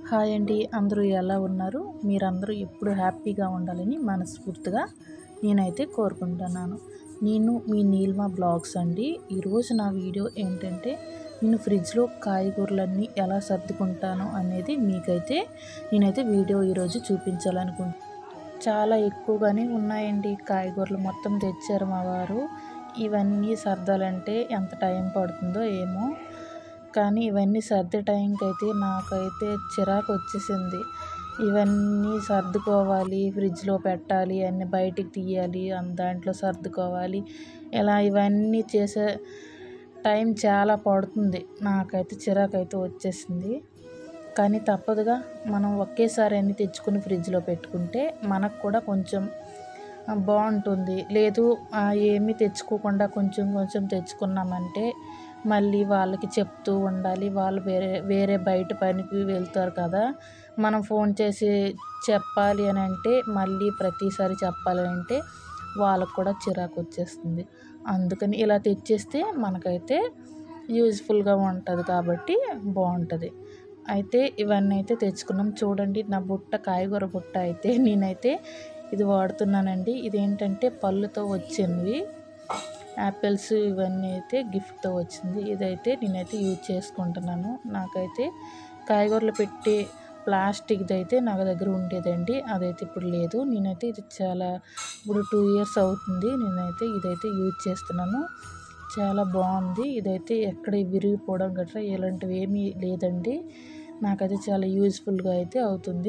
hi అండి అందరూ ఎలా ఉన్నారు మీరందరూ ఎప్పుడు హ్యాపీగా ఉండాలని మనస్ఫూర్తిగా నేనైతే కోరుకుంటున్నాను నేను మీ నీల్మా బ్లాగ్స్ అండి ఈరోజు నా వీడియో ఏంటంటే నేను ఫ్రిడ్జ్లో కాయగూరలన్నీ ఎలా సర్దుకుంటాను అనేది మీకైతే నేనైతే వీడియో ఈరోజు చూపించాలనుకుంటున్నాను చాలా ఎక్కువగానే ఉన్నాయండి కాయగూరలు మొత్తం తెచ్చారు మా వారు ఇవన్నీ సర్దాలంటే ఎంత టైం పడుతుందో ఏమో కానీ ఇవన్నీ సర్దే టైంకి అయితే నాకైతే చిరాకు వచ్చేసింది ఇవన్నీ సర్దుకోవాలి ఫ్రిడ్జ్లో పెట్టాలి అన్నీ బయటికి తీయాలి అన్ దాంట్లో సర్దుకోవాలి ఇలా ఇవన్నీ చేసే టైం చాలా పడుతుంది నాకైతే చిరాకు అయితే వచ్చేసింది కానీ తప్పదుగా మనం ఒకేసారి అన్ని తెచ్చుకుని ఫ్రిడ్జ్లో పెట్టుకుంటే మనకు కూడా కొంచెం బాగుంటుంది లేదు ఏమీ తెచ్చుకోకుండా కొంచెం కొంచెం తెచ్చుకున్నామంటే మళ్ళీ వాళ్ళకి చెప్తూ ఉండాలి వాళ్ళు వేరే వేరే బయట పనికి వెళ్తారు కదా మనం ఫోన్ చేసి చెప్పాలి అని అంటే మళ్ళీ ప్రతిసారి చెప్పాలి అంటే వాళ్ళకు కూడా చిరాకు వచ్చేస్తుంది అందుకని ఇలా తెచ్చేస్తే మనకైతే యూజ్ఫుల్గా ఉంటుంది కాబట్టి బాగుంటుంది అయితే ఇవన్నీ అయితే తెచ్చుకున్నాం చూడండి నా బుట్ట కాయగూర బుట్ట అయితే నేనైతే ఇది వాడుతున్నానండి ఇదేంటంటే పళ్ళుతో వచ్చినవి యాపిల్స్ ఇవన్నీ అయితే గిఫ్ట్తో వచ్చింది ఇదైతే నేనైతే యూజ్ చేసుకుంటున్నాను నాకైతే కాయగూరలు పెట్టే ప్లాస్టిక్ది అయితే నా దగ్గర ఉండేదండి అదైతే ఇప్పుడు లేదు నేనైతే ఇది చాలా ఇప్పుడు టూ ఇయర్స్ అవుతుంది నేనైతే ఇదైతే యూజ్ చేస్తున్నాను చాలా బాగుంది ఇదైతే ఎక్కడ విరిగిపోవడం గట్రా ఇలాంటివి ఏమీ లేదండి నాకైతే చాలా యూజ్ఫుల్గా అయితే అవుతుంది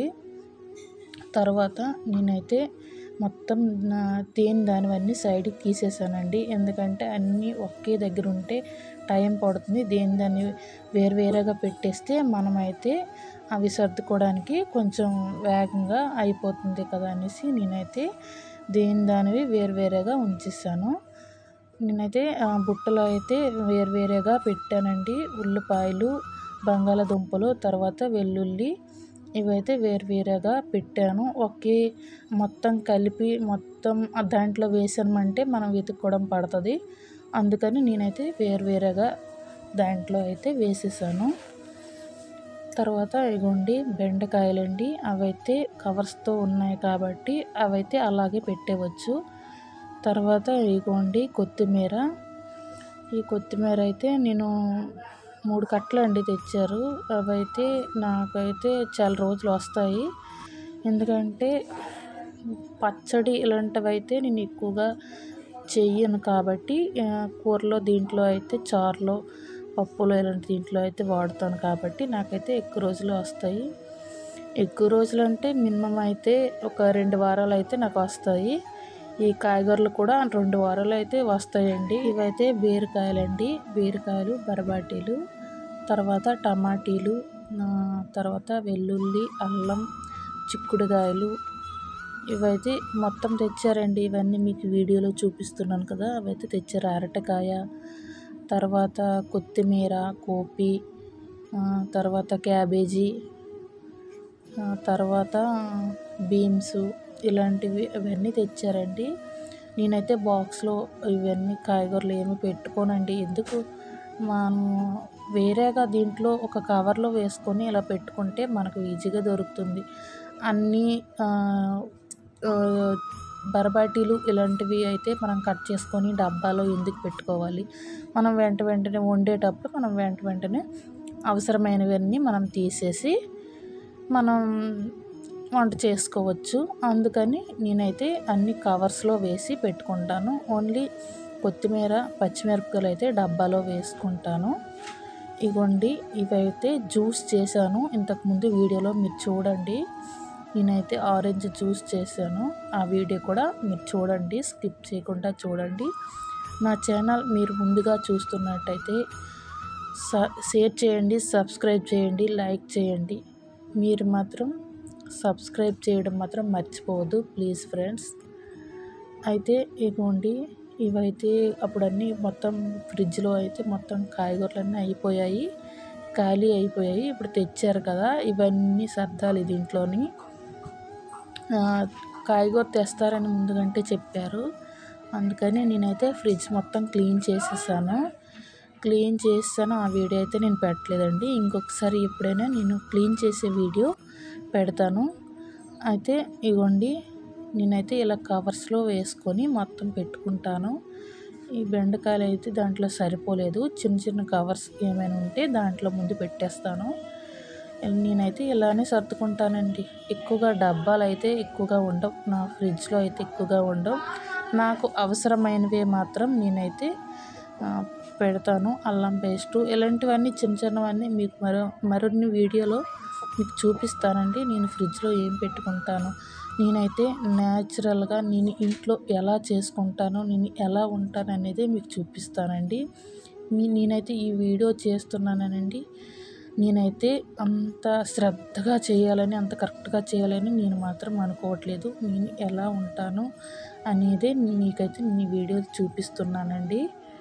తర్వాత నేనైతే మొత్తం నా తేనె దానివన్నీ సైడ్కి తీసేసానండి ఎందుకంటే అన్నీ ఒకే దగ్గర ఉంటే టైం పడుతుంది దేని దాన్ని వేరువేరుగా పెట్టేస్తే మనమైతే అవి సర్దుకోవడానికి కొంచెం వేగంగా అయిపోతుంది కదా అనేసి నేనైతే దేని దానివి వేరువేరుగా ఉంచేసాను నేనైతే బుట్టలో అయితే వేరువేరుగా పెట్టానండి ఉల్లిపాయలు బంగాళదుంపలు తర్వాత వెల్లుల్లి ఇవైతే వేరువేరుగా పెట్టాను ఒకే మొత్తం కలిపి మొత్తం దాంట్లో వేసామంటే మనం వెతుక్కోవడం పడుతుంది అందుకని నేనైతే వేరువేరుగా దాంట్లో అయితే వేసేసాను తర్వాత ఇగోండి బెండకాయలండి అవైతే కవర్స్తో ఉన్నాయి కాబట్టి అవైతే అలాగే పెట్టేవచ్చు తర్వాత ఇగోండి కొత్తిమీర ఈ కొత్తిమీర అయితే నేను మూడు కట్టలు అండి తెచ్చారు అవైతే నాకైతే చాలా రోజులు వస్తాయి ఎందుకంటే పచ్చడి ఇలాంటివి అయితే నేను ఎక్కువగా చెయ్యను కాబట్టి కూరలో దీంట్లో అయితే చారులో పప్పులో ఇలాంటి దీంట్లో అయితే వాడుతాను కాబట్టి నాకైతే ఎక్కువ రోజులు వస్తాయి ఎక్కువ రోజులు అంటే మినిమం అయితే ఒక రెండు వారాలు అయితే నాకు వస్తాయి ఈ కాయగూరలు కూడా రెండు వారాలు అయితే వస్తాయండి ఇవైతే బీరకాయలండి బీరకాయలు బరబాటీలు తర్వాత టమాటీలు తర్వాత వెల్లుల్లి అల్లం చిక్కుడుకాయలు ఇవైతే మొత్తం తెచ్చారండి ఇవన్నీ మీకు వీడియోలో చూపిస్తున్నాను కదా అవైతే తెచ్చారు అరటికాయ తర్వాత కొత్తిమీర కోపి తర్వాత క్యాబేజీ తర్వాత బీన్స్ ఇలాంటివి అవన్నీ తెచ్చారండి నేనైతే బాక్స్లో ఇవన్నీ కాయగూరలు ఏమి పెట్టుకోనండి ఎందుకు మనం వేరేగా దీంట్లో ఒక కవర్లో వేసుకొని ఇలా పెట్టుకుంటే మనకు ఈజీగా దొరుకుతుంది అన్నీ బరబాటీలు ఇలాంటివి అయితే మనం కట్ చేసుకొని డబ్బాలో ఎందుకు పెట్టుకోవాలి మనం వెంట వెంటనే వండేటప్పుడు మనం వెంట వెంటనే అవసరమైనవన్నీ మనం తీసేసి మనం వంట చేసుకోవచ్చు అందుకని నేనైతే అన్ని కవర్స్లో వేసి పెట్టుకుంటాను ఓన్లీ కొత్తిమీర పచ్చిమిరపకాయలు అయితే డబ్బాలో వేసుకుంటాను ఇగోండి ఇవైతే జ్యూస్ చేశాను ఇంతకుముందు వీడియోలో మీరు చూడండి నేనైతే ఆరెంజ్ జ్యూస్ చేశాను ఆ వీడియో కూడా మీరు చూడండి స్కిప్ చేయకుండా చూడండి నా ఛానల్ మీరు ముందుగా చూస్తున్నట్టయితే షేర్ చేయండి సబ్స్క్రైబ్ చేయండి లైక్ చేయండి మీరు మాత్రం సబ్స్క్రైబ్ చేయడం మాత్రం మర్చిపోవద్దు ప్లీజ్ ఫ్రెండ్స్ అయితే ఇగోండి ఇవైతే అప్పుడన్నీ మొత్తం ఫ్రిడ్జ్లో అయితే మొత్తం కాయగూరలన్నీ అయిపోయాయి ఖాళీ అయిపోయాయి ఇప్పుడు తెచ్చారు కదా ఇవన్నీ సర్దాలి దీంట్లోని కాయగూర తెస్తారని ముందుగంటే చెప్పారు అందుకని నేనైతే ఫ్రిడ్జ్ మొత్తం క్లీన్ చేసేసాను క్లీన్ చేస్తాను ఆ వీడియో అయితే నేను పెట్టలేదండి ఇంకొకసారి ఎప్పుడైనా నేను క్లీన్ చేసే వీడియో పెడతాను అయితే ఇగోండి నేనైతే ఇలా కవర్స్లో వేసుకొని మొత్తం పెట్టుకుంటాను ఈ బెండకాయలు అయితే దాంట్లో సరిపోలేదు చిన్న చిన్న కవర్స్ ఏమైనా ఉంటే దాంట్లో ముందు పెట్టేస్తాను నేనైతే ఇలానే సర్దుకుంటానండి ఎక్కువగా డబ్బాలు అయితే ఎక్కువగా ఉండవు నా ఫ్రిడ్జ్లో అయితే ఎక్కువగా ఉండవు నాకు అవసరమైనవి మాత్రం నేనైతే పెడతాను అల్లం పేస్టు ఇలాంటివన్నీ చిన్న చిన్నవన్నీ మీకు మరో మరిన్ని వీడియోలో మీకు చూపిస్తానండి నేను ఫ్రిడ్జ్లో ఏం పెట్టుకుంటాను నేనైతే న్యాచురల్గా నేను ఇంట్లో ఎలా చేసుకుంటానో నేను ఎలా ఉంటాను అనేది మీకు చూపిస్తానండి నేనైతే ఈ వీడియో చేస్తున్నానండి నేనైతే అంత శ్రద్ధగా చేయాలని అంత కరెక్ట్గా చేయాలని నేను మాత్రం అనుకోవట్లేదు నేను ఎలా ఉంటాను అనేది మీకైతే నీ వీడియో చూపిస్తున్నానండి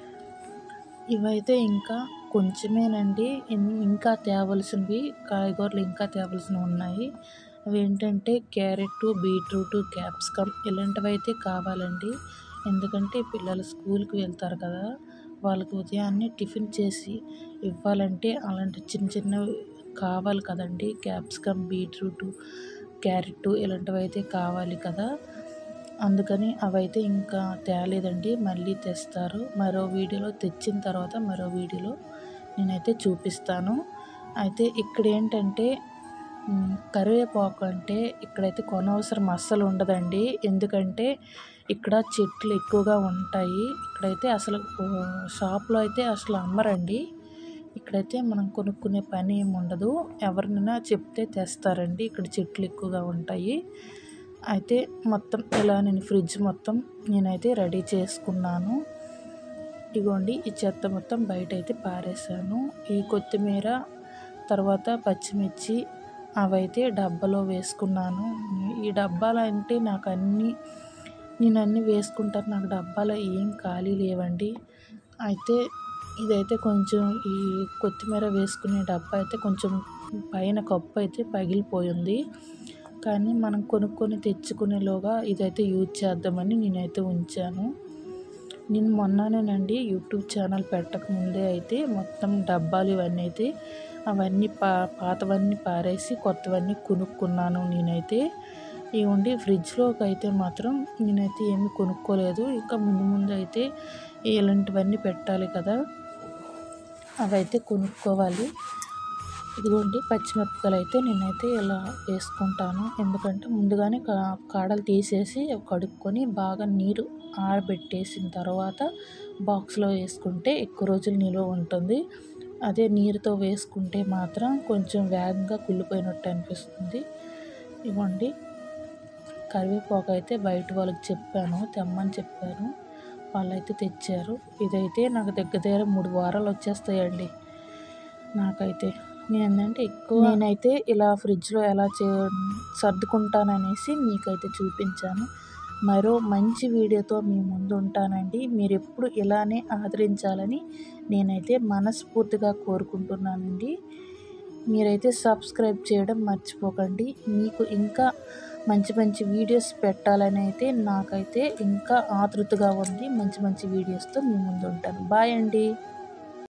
ఇవైతే ఇంకా కొంచెమేనండి ఇంకా తేవలసినవి కాయగూరలు ఇంకా తేవలసినవి ఉన్నాయి అవి ఏంటంటే క్యారెట్ బీట్రూట్ క్యాప్సికమ్ ఇలాంటివి అయితే కావాలండి ఎందుకంటే పిల్లలు స్కూల్కి వెళ్తారు కదా వాళ్ళకి ఉదయాన్నే టిఫిన్ చేసి ఇవ్వాలంటే అలాంటి చిన్న చిన్నవి కావాలి కదండి క్యాప్సికమ్ బీట్రూట్ క్యారెట్ ఇలాంటివి అయితే కావాలి కదా అందుకని అవైతే ఇంకా తేలేదండి మళ్ళీ తెస్తారు మరో వీడియోలో తెచ్చిన తర్వాత మరో వీడియోలో నేనైతే చూపిస్తాను అయితే ఇక్కడ ఏంటంటే కరివేపాకు అంటే ఇక్కడైతే కొనవసరం అస్సలు ఉండదండి ఎందుకంటే ఇక్కడ చెట్లు ఎక్కువగా ఉంటాయి ఇక్కడైతే అసలు షాప్లో అయితే అసలు అమ్మరండి ఇక్కడైతే మనం కొనుక్కునే పని ఏమి ఉండదు ఎవరినైనా చెప్తే తెస్తారండి ఇక్కడ చెట్లు ఎక్కువగా ఉంటాయి అయితే మొత్తం ఇలా నేను ఫ్రిడ్జ్ మొత్తం నేనైతే రెడీ చేసుకున్నాను ఇగోండి ఈ చెత్త మొత్తం బయట అయితే పారేసాను ఈ కొత్తిమీర తర్వాత పచ్చిమిర్చి అవైతే డబ్బాలో వేసుకున్నాను ఈ డబ్బాలు అంటే నాకు అన్నీ నేను అన్నీ వేసుకుంటాను నాకు డబ్బాలో ఏం ఖాళీ లేవండి అయితే ఇదైతే కొంచెం ఈ కొత్తిమీర వేసుకునే డబ్బా అయితే కొంచెం పైన కప్పు అయితే పగిలిపోయింది కానీ మనం కొనుక్కొని తెచ్చుకునేలోగా ఇదైతే యూజ్ చేద్దామని నేనైతే ఉంచాను నేను మొన్ననేనండి యూట్యూబ్ ఛానల్ పెట్టకముందే అయితే మొత్తం డబ్బాలు ఇవన్నీ అయితే అవన్నీ పా పాతవన్నీ పారేసి కొత్తవన్నీ కొనుక్కున్నాను నేనైతే ఇవ్వండి ఫ్రిడ్జ్లోకి అయితే మాత్రం నేనైతే ఏమీ కొనుక్కోలేదు ఇంకా ముందు ముందు అయితే ఇలాంటివన్నీ పెట్టాలి కదా అవైతే కొనుక్కోవాలి ఇదిగోండి పచ్చిమిరపకాయలు అయితే నేనైతే ఇలా వేసుకుంటాను ఎందుకంటే ముందుగానే కాడలు తీసేసి కడుక్కొని బాగా నీరు ఆరబెట్టేసిన తర్వాత బాక్స్లో వేసుకుంటే ఎక్కువ రోజులు నిల్వ ఉంటుంది అదే నీరుతో వేసుకుంటే మాత్రం కొంచెం వేగంగా కుళ్ళిపోయినట్టు అనిపిస్తుంది ఇవ్వండి కరివేపాకు అయితే బయట వాళ్ళకి చెప్పాను తెమ్మని చెప్పాను వాళ్ళైతే తెచ్చారు ఇదైతే నాకు దగ్గర దగ్గర మూడు వారాలు వచ్చేస్తాయండి నాకైతే ఏంటంటే ఎక్కువ నేనైతే ఇలా ఫ్రిడ్జ్లో ఎలా చే సర్దుకుంటాననేసి మీకైతే చూపించాను మరో మంచి వీడియోతో మీ ముందు ఉంటానండి మీరు ఎప్పుడు ఇలానే ఆదరించాలని నేనైతే మనస్ఫూర్తిగా కోరుకుంటున్నానండి మీరైతే సబ్స్క్రైబ్ చేయడం మర్చిపోకండి మీకు ఇంకా మంచి మంచి వీడియోస్ పెట్టాలని అయితే నాకైతే ఇంకా ఆతృతగా ఉంది మంచి మంచి వీడియోస్తో మీ ముందు ఉంటాను బాయ్ అండి